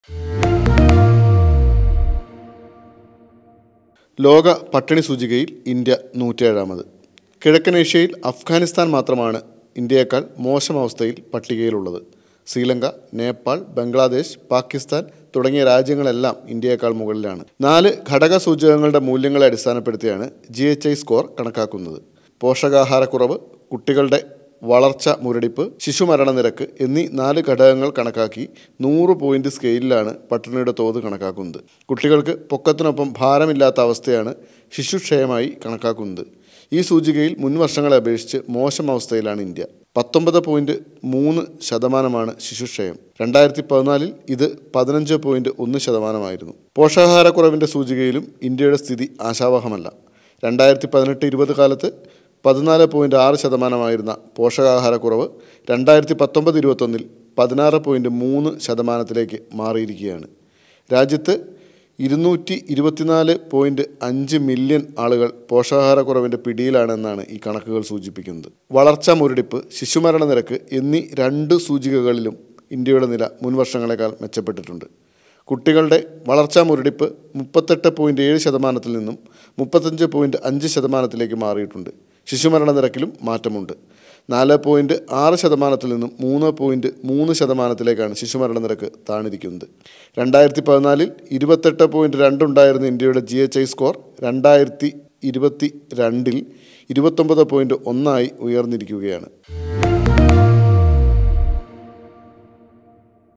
ലോക പട്ടിണി സൂചികയിൽ ഇന്ത്യ നൂറ്റേഴാമത് കിഴക്കൻ ഏഷ്യയിൽ അഫ്ഗാനിസ്ഥാൻ മാത്രമാണ് ഇന്ത്യയേക്കാൾ മോശം അവസ്ഥയിൽ പട്ടികയിലുള്ളത് ശ്രീലങ്ക നേപ്പാൾ ബംഗ്ലാദേശ് പാകിസ്ഥാൻ തുടങ്ങിയ രാജ്യങ്ങളെല്ലാം ഇന്ത്യയേക്കാൾ മുകളിലാണ് നാല് ഘടക സൂചകങ്ങളുടെ മൂല്യങ്ങളെ അടിസ്ഥാനപ്പെടുത്തിയാണ് ജി എച്ച് ഐ സ്കോർ കണക്കാക്കുന്നത് പോഷകാഹാരക്കുറവ് കുട്ടികളുടെ വളർച്ച മുരടിപ്പ് ശിശുമരണ നിരക്ക് എന്നീ നാല് ഘടകങ്ങൾ കണക്കാക്കി നൂറ് പോയിന്റ് സ്കെയിലിലാണ് പട്ടിണിയുടെ തോത് കണക്കാക്കുന്നത് കുട്ടികൾക്ക് പൊക്കത്തിനൊപ്പം ഭാരമില്ലാത്ത അവസ്ഥയാണ് ശിശുക്ഷയമായി കണക്കാക്കുന്നത് ഈ സൂചികയിൽ മുൻ വർഷങ്ങളെ അപേക്ഷിച്ച് മോശം അവസ്ഥയിലാണ് ഇന്ത്യ പത്തൊമ്പത് പോയിന്റ് മൂന്ന് ശതമാനമാണ് ശിശുക്ഷയം രണ്ടായിരത്തി പതിനാലിൽ ഇത് പതിനഞ്ച് പോയിന്റ് ഒന്ന് ശതമാനമായിരുന്നു പോഷകാഹാരക്കുറവിൻ്റെ സൂചികയിലും ഇന്ത്യയുടെ സ്ഥിതി ആശാവഹമല്ല രണ്ടായിരത്തി പതിനെട്ട് ഇരുപത് കാലത്ത് പതിനാല് പോയിൻറ്റ് ആറ് ശതമാനമായിരുന്ന പോഷകാഹാരക്കുറവ് രണ്ടായിരത്തി പത്തൊമ്പത് ഇരുപത്തൊന്നിൽ പതിനാറ് പോയിൻറ്റ് മൂന്ന് ശതമാനത്തിലേക്ക് മാറിയിരിക്കുകയാണ് രാജ്യത്ത് ഇരുന്നൂറ്റി ഇരുപത്തിനാല് പോയിൻറ്റ് അഞ്ച് മില്യൺ ആളുകൾ പോഷകാഹാരക്കുറവിൻ്റെ പിടിയിലാണെന്നാണ് ഈ കണക്കുകൾ സൂചിപ്പിക്കുന്നത് വളർച്ചാ മുരടിപ്പ് ശിശുമരണ നിരക്ക് എന്നീ രണ്ട് സൂചികകളിലും ഇന്ത്യയുടെ നില മുൻവർഷങ്ങളെക്കാൾ മെച്ചപ്പെട്ടിട്ടുണ്ട് കുട്ടികളുടെ വളർച്ചാ മുരടിപ്പ് മുപ്പത്തെട്ട് പോയിൻറ്റ് ഏഴ് ശതമാനത്തിൽ നിന്നും മുപ്പത്തഞ്ച് പോയിൻറ്റ് അഞ്ച് ശതമാനത്തിലേക്ക് മാറിയിട്ടുണ്ട് ശിശുമരണ നിരക്കിലും മാറ്റമുണ്ട് നാല് പോയിൻറ്റ് ആറ് ശതമാനത്തിൽ നിന്നും മൂന്ന് പോയിൻറ്റ് മൂന്ന് ശതമാനത്തിലേക്കാണ് ശിശുമരണ നിരക്ക് താണിരിക്കുന്നത് രണ്ടായിരത്തി പതിനാലിൽ ഇരുപത്തെട്ട് പോയിൻറ്റ് രണ്ടുണ്ടായിരുന്ന ഇന്ത്യയുടെ ജി എച്ച് ഐ സ്കോർ രണ്ടായിരത്തി ഇരുപത്തി രണ്ടിൽ ഇരുപത്തൊമ്പത് പോയിൻറ്റ് ഒന്നായി ഉയർന്നിരിക്കുകയാണ്